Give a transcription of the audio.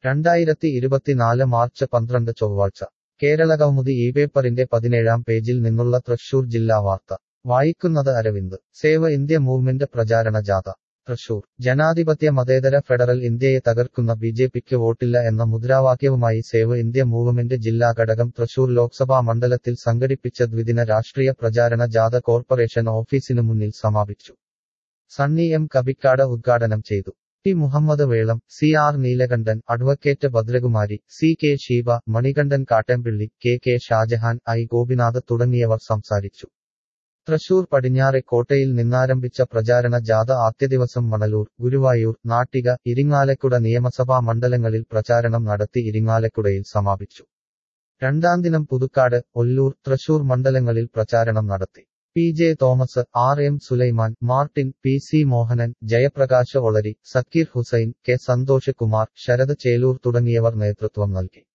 രണ്ടായിരത്തി ഇരുപത്തിനാല് മാർച്ച് പന്ത്രണ്ട് ചൊവ്വാഴ്ച കേരളകൗമുദി ഈ പേപ്പറിന്റെ പതിനേഴാം പേജിൽ നിന്നുള്ള തൃശൂർ ജില്ലാ വാർത്ത വായിക്കുന്നത് അരവിന്ദ് സേവ് ഇന്ത്യ മൂവ്മെന്റ് പ്രചാരണ ജാഥ തൃശൂർ ജനാധിപത്യ മതേതര ഫെഡറൽ ഇന്ത്യയെ തകർക്കുന്ന ബി ജെ പിക്ക് വോട്ടില്ല എന്ന മുദ്രാവാക്യവുമായി സേവ് ഇന്ത്യ മൂവ്മെന്റ് ജില്ലാ ഘടകം തൃശൂർ ലോക്സഭാ മണ്ഡലത്തിൽ സംഘടിപ്പിച്ച ദ്വിദിന രാഷ്ട്രീയ പ്രചാരണ ജാഥ കോർപ്പറേഷൻ ഓഫീസിനു മുന്നിൽ സമാപിച്ചു സണ്ണി എം കബിക്കാട് ഉദ്ഘാടനം ചെയ്തു T Muhammad Velam C R Neelakantan advocate Bhadrakumari C K Sheeba Manikandan Kattampilly K K Shajahan I Gopinath തുടങ്ങിയവർ സംസാരിച്ചു തൃശൂർ പടിഞ്ഞാറെ കോട്ടയിൽ നിന്നാരംഭിച്ച പ്രചാരണ ജാഥ ആദ്യദിവസം മണലൂർ ഗുരുവായൂർ നാട്ടിക ഇരിങ്ങാലക്കുട നിയമസഭാ മണ്ഡലങ്ങളിൽ പ്രചാരണം നടത്തി ഇരിങ്ങാലക്കുടയിൽ സമാപിച്ചു രണ്ടാം ദിനം പുതുക്കാട് ഒല്ലൂർ തൃശൂർ മണ്ഡലങ്ങളിൽ പ്രചാരണം നടത്തി P J Thomas R M Sulaiman Martin P C Mohanan Jayaprakash Olari Zakir Hussain K Santhosh Kumar Sarath Cheloor തുടങ്ങിയവർ നേതൃത്വം നൽകി